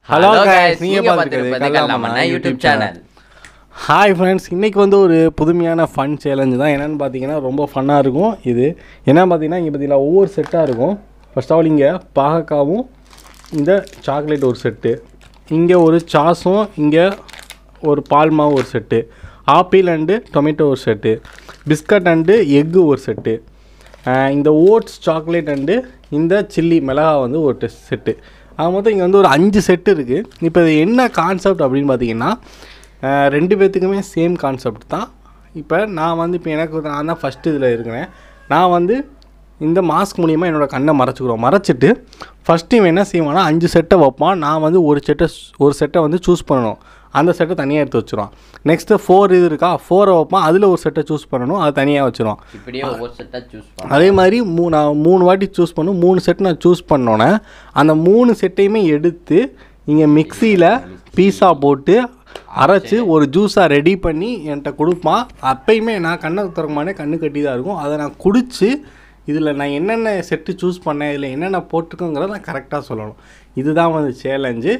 Hello Hello guys guys, நீங்க நீங்க பார்த்துருப்பது பார்த்திருப்பது கல்லாமண்ணா யூடியூப் சேனல் ஹாய் ஃப்ரெண்ட்ஸ் இன்றைக்கி வந்து ஒரு புதுமையான ஃபன் சேலஞ்சு தான் என்னென்னு பார்த்தீங்கன்னா ரொம்ப ஃபன்னாக இருக்கும் இது என்ன பார்த்தீங்கன்னா இங்கே பார்த்தீங்கன்னா ஒவ்வொரு செட்டாக இருக்கும் ஃபர்ஸ்ட் ஆஃப் ஆல் இங்கே பாகக்காவும் இந்த சாக்லேட் ஒரு செட்டு இங்கே ஒரு சாஸும் இங்கே ஒரு பால் மாவு ஒரு செட்டு ஆப்பிள் அண்டு டொமேட்டோ ஒரு செட்டு பிஸ்கட் அண்டு எக்கு ஒரு செட்டு ஆஹ் இந்த ஓட்ஸ் சாக்லேட் அண்டு இந்த சில்லி மிளகா வந்து ஒரு டெஸ்ட் செட்டு ஆக மொத்தம் இங்கே வந்து ஒரு அஞ்சு செட்டு இருக்குது இப்போ இது என்ன கான்செப்ட் அப்படின்னு பார்த்தீங்கன்னா ஆஹ் ரெண்டு பேர்த்துக்குமே சேம் கான்செப்ட் தான் இப்போ நான் வந்து இப்போ எனக்கு வந்து நான் தான் ஃபஸ்ட்டு இதில் இருக்கிறேன் நான் வந்து இந்த மாஸ்க் மூலியமாக என்னோடய கண்ணை மறைச்சிக்கிறோம் மறைச்சிட்டு ஃபஸ்ட் டைம் என்ன செய்வான்னா அஞ்சு செட்டை வைப்பான் நான் வந்து ஒரு செட்டை ஒரு செட்டை வந்து சூஸ் பண்ணணும் அந்த செட்டை தனியாக எடுத்து வச்சிருவான் நெக்ஸ்ட்டு ஃபோர் இது இருக்கா ஃபோரை வைப்பான் அதில் ஒரு செட்டை சூஸ் பண்ணணும் அதை தனியாக வச்சிருவான் இப்படியே ஒவ்வொரு செட்டா சூஸ் பண்ண அதே மாதிரி மூ நான் மூணு வாட்டி சூஸ் பண்ணும் மூணு செட் நான் சூஸ் பண்ணோன்னே அந்த மூணு செட்டையுமே எடுத்து இங்கே மிக்சியில் பீஸா போட்டு அரைச்சி ஒரு ஜூஸாக ரெடி பண்ணி என்கிட்ட கொடுப்பான் அப்பயுமே நான் கண்ணை திறக்குமானே கண்ணு கட்டி தான் இருக்கும் அதை நான் குடித்து இதில் நான் என்னென்ன செட்டு சூஸ் பண்ணேன் இதில் என்னென்ன போட்டிருக்கோங்கிறத நான் கரெக்டாக சொல்லணும் இதுதான் வந்து சேலஞ்சு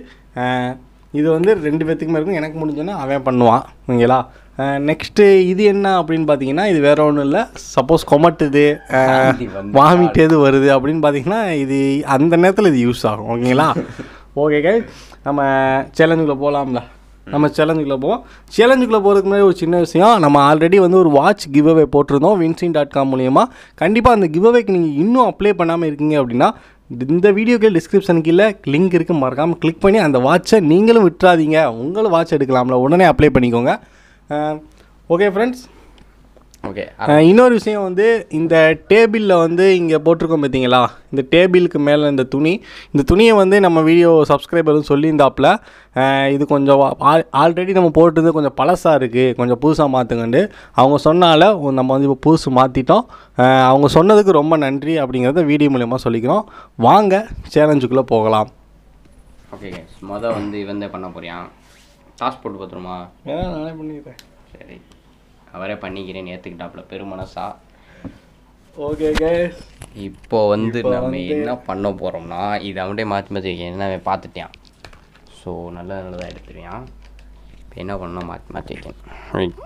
இது வந்து ரெண்டு பேர்த்துக்குமே இருக்கும் எனக்கு முடிஞ்சோன்னா அவன் பண்ணுவான் ஓகேங்களா நெக்ஸ்ட்டு இது என்ன அப்படின்னு பார்த்தீங்கன்னா இது வேற ஒன்றும் இல்லை சப்போஸ் கொமட்டுது வாந்தி வந்து வாமிட் எது வருது அப்படின்னு பார்த்தீங்கன்னா இது அந்த நேரத்தில் இது யூஸ் ஆகும் ஓகேங்களா ஓகே கை நம்ம சேலஞ்சுக்குள்ளே போகலாம்ல நம்ம சேலஞ்சுக்குள்ளே போவோம் சேலஞ்சுக்குள்ளே போகிறதுக்கு முன்னாடி ஒரு சின்ன விஷயம் நம்ம ஆல்ரெடி வந்து ஒரு வாட்ச் கிவ் அவே போட்டிருந்தோம் வின்சின் டாட் காம் மூலியமாக கண்டிப்பாக அந்த கிவ் அவேக்கு நீங்கள் இன்னும் அப்ளை பண்ணாமல் இருக்கீங்க அப்படின்னா இந்த வீடியோக்கு டிஸ்கிரிப்ஷன் கீழே லிங்க் இருக்குது மறக்காமல் கிளிக் பண்ணி அந்த வாட்சை நீங்களும் விட்டுறாதீங்க உங்களும் வாட்ச் எடுக்கலாம்ல உடனே அப்ளை பண்ணிக்கோங்க ஓகே ஃப்ரெண்ட்ஸ் ஓகே அஹ் இன்னொரு விஷயம் வந்து இந்த டேபிளில் வந்து இங்கே போட்டிருக்கோம் பார்த்தீங்களா இந்த டேபிளுக்கு மேலே இந்த துணி இந்த துணியை வந்து நம்ம வீடியோ சப்ஸ்கிரைபரும் சொல்லியிருந்தாப்புல அஹ் இது கொஞ்சம் ஆல்ரெடி நம்ம போட்டது கொஞ்சம் பழசாக இருக்குது கொஞ்சம் புதுசாக மாற்றுங்கண்டு அவங்க சொன்னால ஒ- நம்ம வந்து இப்போ புதுசு மாற்றிட்டோம் அவங்க சொன்னதுக்கு ரொம்ப நன்றி அப்படிங்கிறத வீடியோ மூலயமா சொல்லிக்கிறோம் வாங்க சேலஞ்சுக்குள்ளே போகலாம் ஓகே கைஸ் மொதல் வந்து இவந்தே பண்ண போறியான் டாஸ் போட்டு பார்த்துருமா நானே பண்ணிக்கிறேன் சரி அவரே பண்ணிக்கிறேன்னு ஏற்றுக்கிட்டாப்புல பெருமனசா ஓகே கேஸ் இப்போ வந்து இப்போ நம்ம வந்து- என்ன பண்ண போகிறோம்னா இதை அவன்கிட்ட மாற்றி மாற்றி என்ன அவன் பார்த்துட்டான் ஸோ நல்ல நல்லதாக எடுத்துருவான் இப்போ என்ன பண்ணணும் மாற்றி மாற்றி வைக்கணும் ரைட்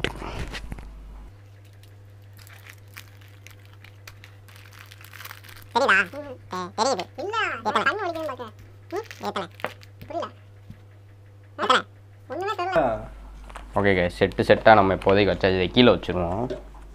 தெரியுதா தெ- தெரியுது இல்ல எத்தனை கண்ணு வலிக்குதுன்னு பார்க்க ம் எத்தனை புரியல எத்தனை ஒண்ணுமே தெரியல ஓகே கே செட்டு செட்டாக நம்ம இப்போதைக்கு வச்சாச்சு இதை கீழே வச்சுருவோம்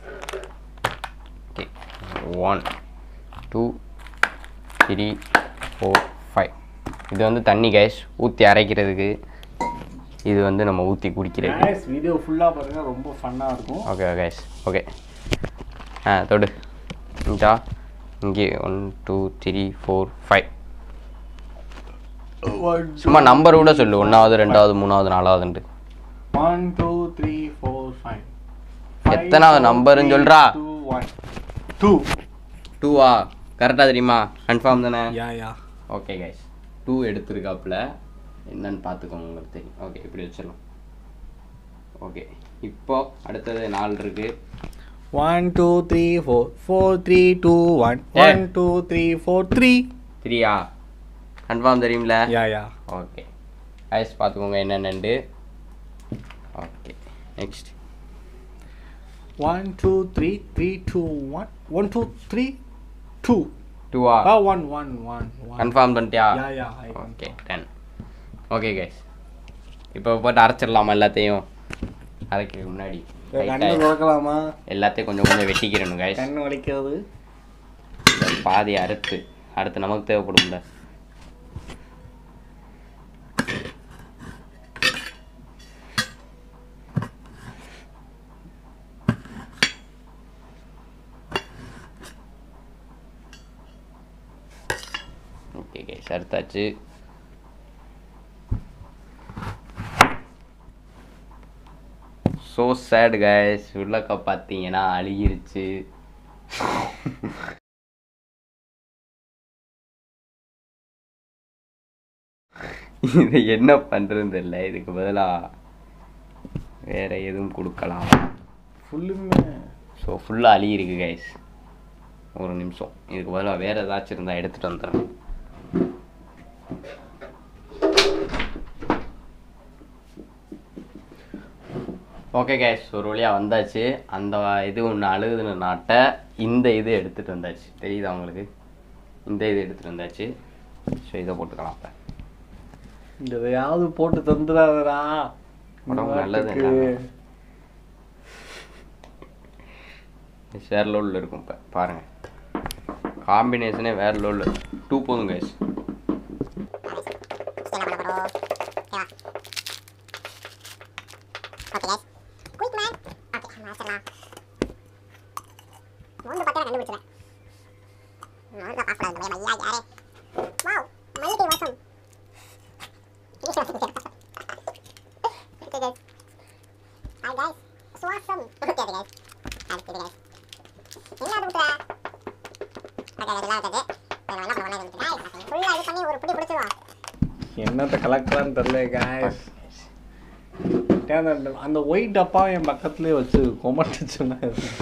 okay one two three four five இது வந்து தண்ணி கேஸ் ஊற்றி அரைக்கிறதுக்கு இது வந்து நம்ம ஊற்றி குடிக்கிறது கேஸ் வீடியோ ஃபுல்லாக பாருங்கள் ரொம்ப ஃபன்னாக இருக்கும் ஓகே கேஸ் ஓகே ஆ தொடு இந்தா இங்கே one two three four five சும்மா நம்பர் கூட சொல்லு ஒன்றாவது ரெண்டாவது மூணாவது நாலாவதுன்ட்டு one two three four five எத்தனாவது நம்பருன்னு சொல்றா? டூ ஒன் டூ டூவா கரெக்டாக தெரியுமா கன்ஃபார்ம் தானே yeah yeah okay guys two எடுத்திருக்காப்புல என்னன்னு பார்த்துக்கோங்க உங்களுக்கு தெரியும் ஓகே இப்படி வச்சிடலாம் ஓகே இப்போ அடுத்தது நாலு இருக்கு one two three four four three two one ஏ. One two three four three த்ரீயா கன்ஃபார்ம் தெரியும்ல யா யா ஓகே ஐஸ் பார்த்துக்கோங்க என்னென்னு okay next one two three three two one one two three two டூவா ஆ one one one one confirm பண்ணிட்டியா yeah yeah okay ten okay guys இப்போ போட்டு அரைச்சிடலாமா எல்லாத்தையும் அரைக்கிறதுக்கு முன்னாடி கண்ணு Right-ஆ திறக்கலாமா எல்லாத்தையும் கொஞ்சம் கொஞ்சம் வெட்டிக்கிறணும் கைஸ் கண்ணு வலிக்கிறது பாதி அறுத்து அடுத்து நமக்கு தேவைப்படும்ல ஓகே கைஸ் அறுத்தாச்சு ஸோ சேட் கைஸ் உள்ளக்க பார்த்தீங்கன்னா அழுகிருச்சு இது என்ன பண்ணுறதுன்னு தெரியல இதுக்கு பதிலாக வேற எதுவும் கொடுக்கலாம் ஃபுல்லுமே ஸோ ஃபுல்லாக அழி இருக்கு கைஸ் ஒரு நிமிஷம் இதுக்கு பதிலாக வேறு ஏதாச்சும் இருந்தால் எடுத்துகிட்டு வந்துடுறேன் ஓகே கேஷ் ஒரு வழியாக வந்தாச்சு அந்த இது ஒன்று அழுகுதுன்னு நாட்ட இந்த இது எடுத்துகிட்டு வந்தாச்சு தெரியுதா உங்களுக்கு இந்த இது எடுத்துகிட்டு வந்தாச்சு ஸோ இதை போட்டுக்கலாம் அப்போ இந்த எதையாவது போட்டு தந்துடாதடா உடம்பு நல்லது நாட்டுக்கு. வேற லெவலில் இருக்கும் இப்போ பாருங்கள் காம்பினேஷனே வேற லெவலில் டூ போதும் கேஷ் என்ன பண்ண போறோம் okay guys quick man okay மாஸ்டர்லாம் மூணு பக்கம் கண்டுபிடிச்சேன் நான் தான் பாஸ் பண்ணது ஐயா யாரே வாவ் மல்லிகை வாசம் ஓகே गाइस ஹாய் गाइस சுவாசம் ஓகே गाइस அடுத்து गाइस என்ன அது புத்தா ஓகே இதெல்லாம் இருக்குது வேற என்ன பண்ணலாம் இது गाइस ஃபுல்லா இது பண்ணி ஒரு புடி பிடிச்சிடுவோம் என்னத்த கலக்கலான்னு தெரியல guys. ஏன் அந்த அந்த ஒயிட் டப்பா என் பக்கத்துலயே வச்சு கொமட்டுச்சுன்னா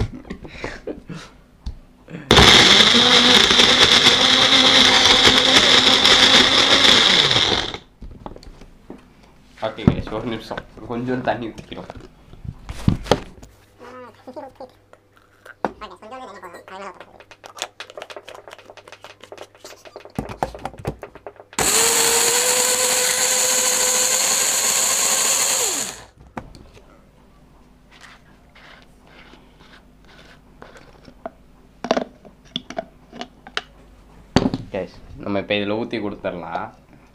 ஓகே கேஷ் ஒரு நிமிஷம் கொஞ்சம் தண்ணி ஊற்றிக்கிறோம் கேஷ் நம்ம இப்போ இதில் ஊற்றி கொடுத்துடலாம்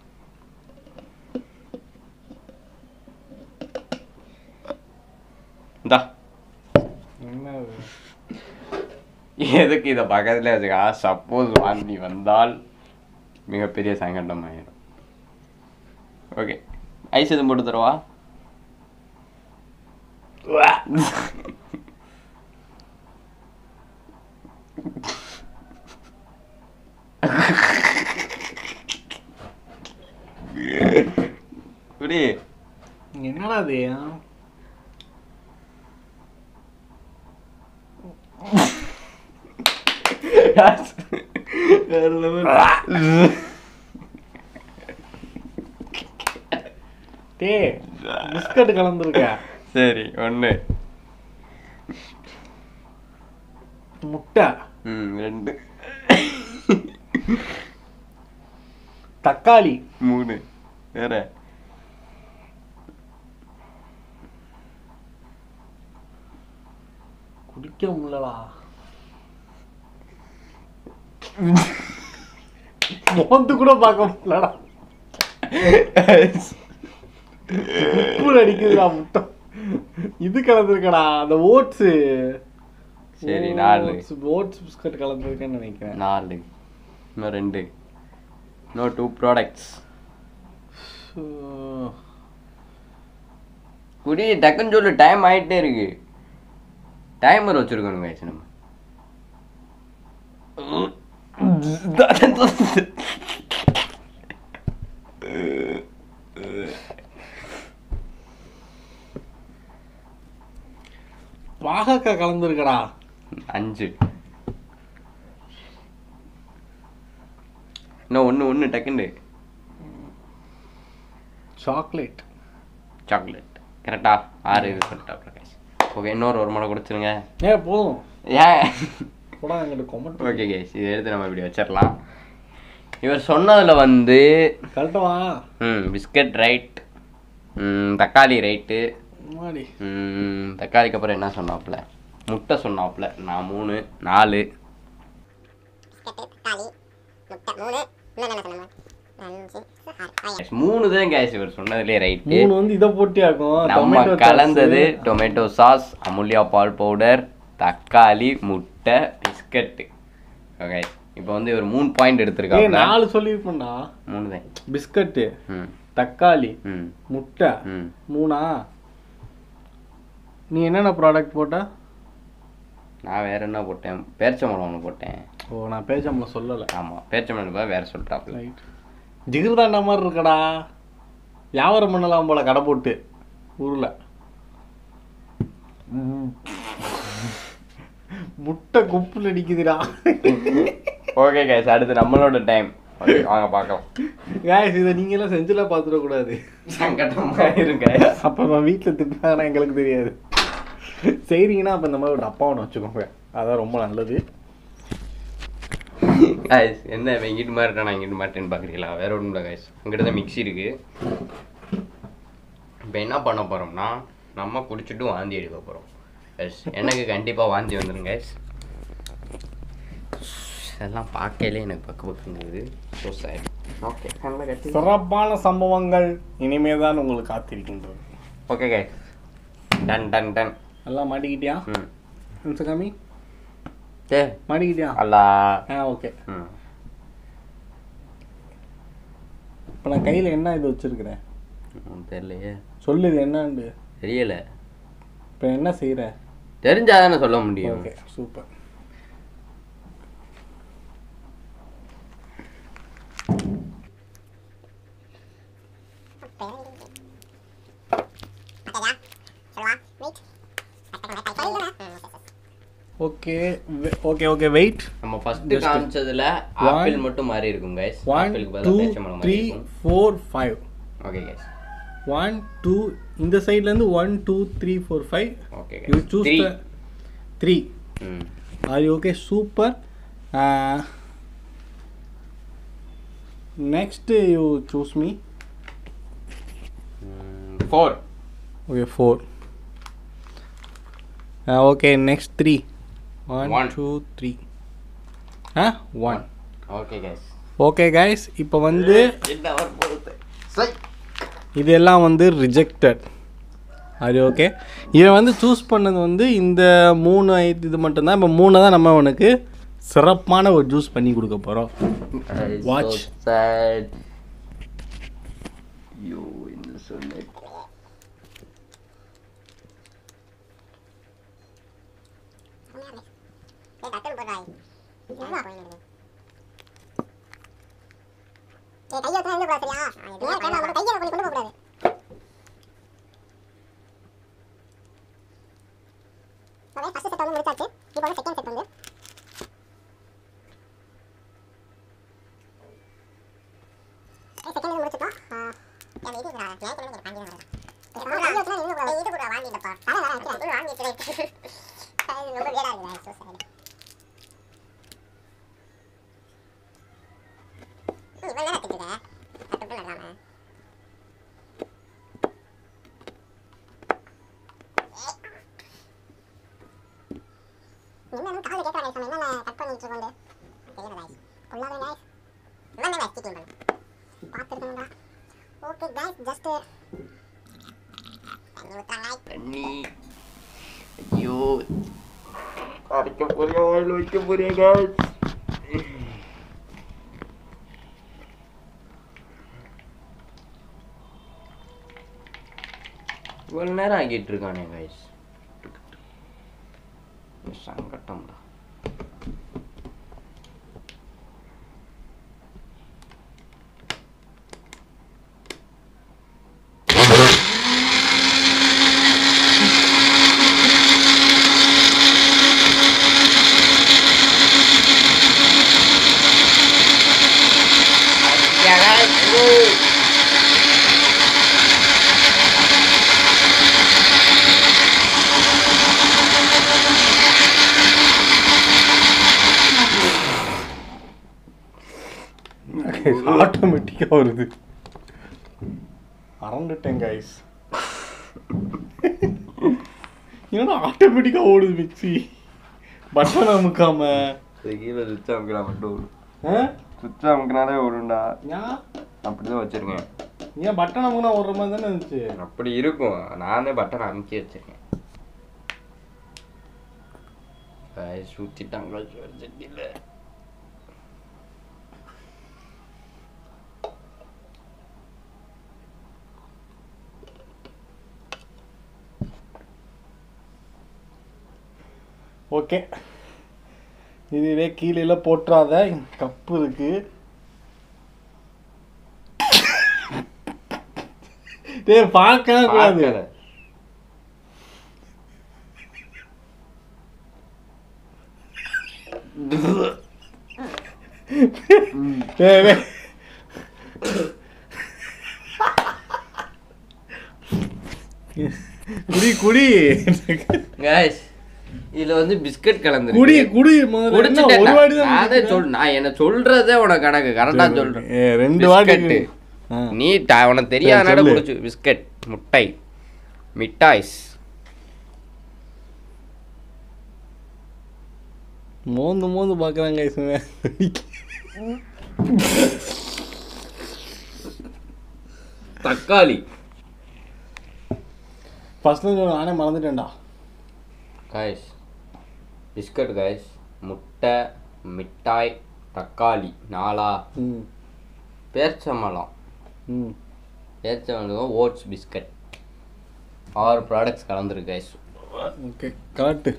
இந்தா என்ன இது? எதுக்கு இதை பக்கத்தில் வச்சுக்கா சப்போஸ் வாந்தி வந்தால் மிகப்பெரிய சங்கடம் ஆயிடும் ஓகே ஐஸ் எதுவும் போட்டு தருவா குடி என்னடா இது டே பிஸ்கட் கலந்துருக்க சரி ஒன்று முட்டை ம் ரெண்டு தக்காளி மூணு வேற குடிக்க முடியலடா மோந்து கூட பார்க்க முடியலடா உப்பு அடிக்குதுடா முட்டை இது கலந்துருக்கடா அந்த ஓட்ஸு சரி நாலு ஓட்ஸ் பிஸ்கட் கலந்துருக்கேன்னு நினைக்கிறேன் நாலு இன்னும் ரெண்டு இன்னும் டூ ப்ராடக்ட்ஸ் So, குடி டக்குன்னு சொல்லு டைம் ஆயிட்டே இருக்கு டைமர் வச்சிருக்கணும் guys நம்ம பாகக்காய் கலந்துருக்கடா அஞ்சு இன்னும் ஒன்று ஒன்று டக்குண்டு சாக்லேட் சாக்லேட் கரெக்டா ஆறு இது சொல்லிட்டா பிரகாஷ் ஓகே இன்னொரு ஒரு மணி கொடுத்துருங்க ஏ போதும் ஏன் போடா எங்கிட்ட கொமட்டு ஓகே கேஸ் இதை எடுத்து நம்ம இப்படி வச்சிடலாம் இவர் சொன்னதில் வந்து கரெக்டவா ம் பிஸ்கட் ரைட் தக்காளி ரைட்டு மாடி தக்காளிக்கு அப்புறம் என்ன சொன்னாப்புல முட்டை சொன்னாப்புல நான் மூணு நாலு பிஸ்கட்டு தக்காளி முட்டை மூணு இன்னும் என்ன சொன்னாங்க அஞ்சு ஆறு ஆ, Guys, மூணு தான் கேஸ் இவர் சொன்னதுலேயே ரைட்டு மூணு வந்து இதை போட்டி ஆக்கும் நம்ம tomato sauce. கலந்தது டொமேட்டோ சாஸ் அமுல்யா பால் பவுடர் தக்காளி முட்டை பிஸ்கட்டு ஓகே இப்போ வந்து இவர் மூணு பாயிண்ட் ஏய் எடுத்திருக்காங்க நாலு சொல்லியிருப்பேன்டா மூணு தான் பிஸ்கட்டு ம் தக்காளி ம் முட்டை ம் மூணா நீ என்னென்ன ப்ராடக்ட் போட்ட நான் வேற என்ன போட்டேன் பேரிச்சம்பழம் ஒன்று போட்டேன் ஓ நான் பேஜாமல சொல்லலை ஆமாம் பேரிச்சம்பழம் போய் வேற சொல்லிட்டாப்புல ரைட் ஜிகிர்தாண்டா மாதிரி இருக்கடா வியாபாரம் பண்ணலாம் போல கடை போட்டு ஊரில் முட்டை குப்புல அடிக்குதுடா ஓகே கைஸ் அடுத்து நம்மளோட டைம் ஓகே வாங்க பார்க்கலாம் guys இதை நீங்களாம் செஞ்சுலாம் பார்த்துடக்கூடாது சங்கடமாக இருங்க அப்போ நான் வீட்டில் திட்டினாங்கன்னா எங்களுக்கு தெரியாது செய்கிறீங்கன்னா அப்போ இந்த மாதிரி ஒரு டப்பா ஒன்று வச்சுக்கோங்க அதான் ரொம்ப நல்லது guys என்ன இவன் இங்கிட்டு மாட்டேன் நான் இங்கிட்டு மாட்டேன்னு பார்க்குறீங்களா வேற ஒன்றும் இல்லை கைஸ் அங்கிட்ட தான் மிக்ஸி இருக்கு இப்போ என்ன பண்ண போகிறோம்னா நம்ம குடிச்சிட்டு வாந்தி எடுக்க போகிறோம் எஸ் எனக்கு கண்டிப்பாக வாந்தி வந்துடும் கைஸ் இதெல்லாம் பார்க்கலே எனக்கு பக்கு பக்குங்குது ஸோ சார் ஓகே கண்ணில் கட்டி சிறப்பான சம்பவங்கள் இனிமே தான் உங்களுக்கு காத்திருக்கின்றது okay guys done done done நல்லா மாட்டிக்கிட்டியா ம் நிமிஷம் காமி ஏ மாட்டிக்கிட்டியா அல்லா ஆ ஓகே ம் இப்போ நான் கையில் என்ன இது வச்சுருக்கிறேன் ம், தெரியலையே சொல்லு இது என்னண்டு தெரியல இப்போ என்ன செய்கிற தெரிஞ்சாதானே சொல்ல முடியும் ஓகே சூப்பர் ஓகேடா சொல்லுவா wait okay okay okay wait நம்ம ஃபர்ஸ்ட் Just- காமிச்சதுல ஆப்பிள் மட்டும் மாறி இருக்கும் கைஸ் ஒன் ஆப்பிளுக்கு டூ பதிலா பேச்சம்பழம் த்ரீ மாறி இருக்கும் four five okay guys one two இந்த சைட்லேருந்து one two three four five okay you guys choose three the three ம் are you okay super next you choose me four okay four okay next three one One. Two three ஆ one okay guys okay guys இப்போ வந்து என்ன வர போகுது சை இதெல்லாம் வந்து rejected அது ஓகே இவன் வந்து சூஸ் பண்ணது வந்து இந்த மூணு ஐ- இது மட்டும்தான் இப்போ மூணை தான் நம்ம அவனுக்கு சிறப்பான ஒரு ஜூஸ் பண்ணி கொடுக்க போகிறோம் Watch. சேட் யூ என்ன சொன்ன ஏய் டக்கல் போடாய் என்ன போயிடுது ஏய் கையை வச்சு நின்று கூடாது சரியா நீ ஏன் கேமரா கையை கொஞ்சம் கொண்டு போக கூடாது ஓகே ஃபர்ஸ்ட் செட் வந்து முடிச்சாச்சு இப்போ வந்து செகண்ட் செட் வந்து செகண்ட் முடிச்சிட்டோம் என் இது நான் நான் கொஞ்சம் பாஞ்சி வரேன் இது கூட வாங்கிட்டப்பா தலை வேற வைக்கிறேன் வாங்கிட்டு அது ரொம்ப வேடா இருக்குது சோ சாரி இவன் என்ன திட்டுத தட்டு நடக்காம என்ன காது கேட்கறாங்க நம்ம என்ன கட் பண்ணிட்டு இருக்கோம் தெரியல गाइस கொள்ளாத गाइस இவன் என்ன ஸ்டிக்கிங் பண்ணு பாத்துருக்கணும்டா ஓகே गाइस ஜஸ்ட் தண்ணி ஊத்துறாங்க தண்ணி ஐயோ அரைக்க போறியா ஆயில் வைக்க போறியா guys இவ்வளோ நேரம் ஆகிட்டு இருக்கானே கைஸ் சங்கட்டம்டா ஆட்டோமேட்டிக்காக வருது மறந்துட்டேன் கைஸ் ஏன்னா ஆட்டோமேட்டிக்காக ஓடுது மிக்ஸி பட்டன் அமுக்காம கீழே சுவிட்ச் அமுக்கினா மட்டும் ஓடும் ஆ? சுவிட்ச் அமுக்கினாலே ஓடும்டா ஏன் அப்படிதான் வச்சிருக்கேன் ஏன் பட்டன் அமுக்குனா ஓடுற மாதிரி தானே இருந்துச்சு அப்படி இருக்கும் நானே பட்டன் அமுக்கி வச்சிருக்கேன் சுத்திட்டாங்க சட்டியில் ஓகே இதுவே கீழே போட்டுறாத கப்பு இருக்கு டேய் பார்க்கவே கூடாது டேய் டேய். குடி குடி guys இதுல வந்து பிஸ்கட் குடி கலந்துருக்கு குடி முதல்ல என்ன குடிச்சிட்டேன் ஒரு வாட்டி தான் நான் அதை சொல் நான் என்ன சொல்றதே உனக்கு கணக்கு கரெக்டா சொல்றேன் ஏ, ரெண்டு வாட்டி பிஸ்கட்டு. ஆ. நீ த- உனக்கு தெரியாதனால சொல்லு. குடிச்சு பிஸ்கட் முட்டை மிட்டாய்ஸ் மோந்து மோந்து பார்க்குறாங்க தக்காளி ஃபர்ஸ்ட்ல சொல்ல நானே மறந்துட்டேன்டா காய்ஸ் பிஸ்கட் காய்ஸ் முட்டை மிட்டாய் தக்காளி நாலா ம் பேர்ச்சம்பழம் ம் பேர்ச்சம்பழம் ஓட்ஸ் பிஸ்கட் ஆறு ப்ராடக்ட்ஸ் கலந்துருக்கு guys okay correct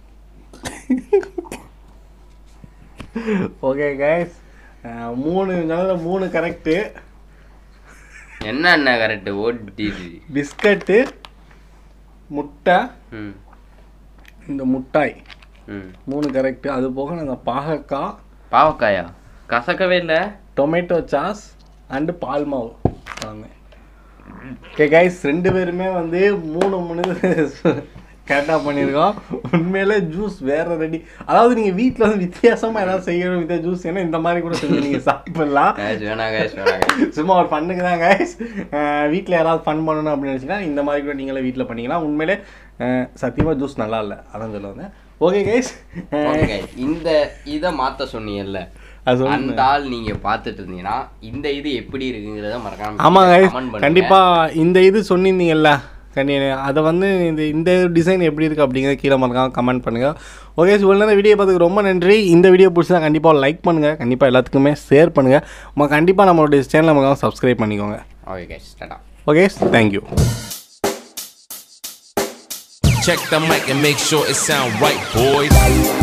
okay guys மூணு நல்ல மூணு கரெக்டு என்ன என்ன கரெக்ட் ஓட்டி பிஸ்கட்டு முட்டை ம் இந்த முட்டாய் ம் மூணு கரெக்டு அது போக நான் பாகக்காய் பாவக்காயா கசக்கவே இல்லை டொமேட்டோ சாஸ் அண்டு பால் மாவு வாங்கினேன் ஓகே கைஸ் ரெண்டு பேருமே வந்து மூணு மூணு கரெக்டாக பண்ணியிருக்கோம் உண்மையிலே ஜூஸ் வேற ரெடி அதாவது நீங்கள் வீட்டில் வந்து வித்தியாசமாக ஏதாவது செய்யணும் வித்தியா ஜூஸ் ஏன்னா இந்த மாதிரி கூட செஞ்சு நீங்கள் சாப்பிடலாம் காய்ஸ் வேணாம் காய்ஸ் வேணாம் guys. சும்மா ஒரு ஃபண்ணுக்கு தான் கைஸ் வீட்டில் யாராவது ஃபன் பண்ணணும் அப்படின்னு நினச்சிங்கன்னா இந்த மாதிரி கூட நீங்களே வீட்டில் பண்ணிக்கலாம் உண்மையிலே சத்தியமாக ஜூஸ் நல்லா இல்லை அதான் சொல்ல வந்தேன் ஓகே கைஸ் Okay guys, இந்த இதை மாத்த சொன்னீங்கல்ல அது சொல்லுங்க. அந்த ஆள் நீங்க பார்த்துட்டு இருந்தீங்கன்னா இந்த இது எப்படி இருக்குங்கிறத மறக்காம ஆமாம் comment கைஸ் பண்ணுங்க. கண்டிப்பாக இந்த இது சொன்னிருந்தீங்கல்ல கண்டி அதை வந்து இந்த இந்த டிசைன் எப்படி இருக்குது அப்படிங்கிறத கீழே மறக்காம கமெண்ட் பண்ணுங்கள் ஓகே இவ்வளோ நேரம் வீடியோ பார்த்துக்கு ரொம்ப நன்றி இந்த வீடியோ பிடிச்சா கண்டிப்பாக லைக் பண்ணுங்கள் கண்டிப்பாக எல்லாத்துக்குமே ஷேர் பண்ணுங்கள் உங்க கண்டிப்பாக நம்மளுடைய சேனலை மறக்காம சப்ஸ்கிரைப் பண்ணிக்கோங்க okay guys tata okay thank you Check the mic and make sure it sound right, boys.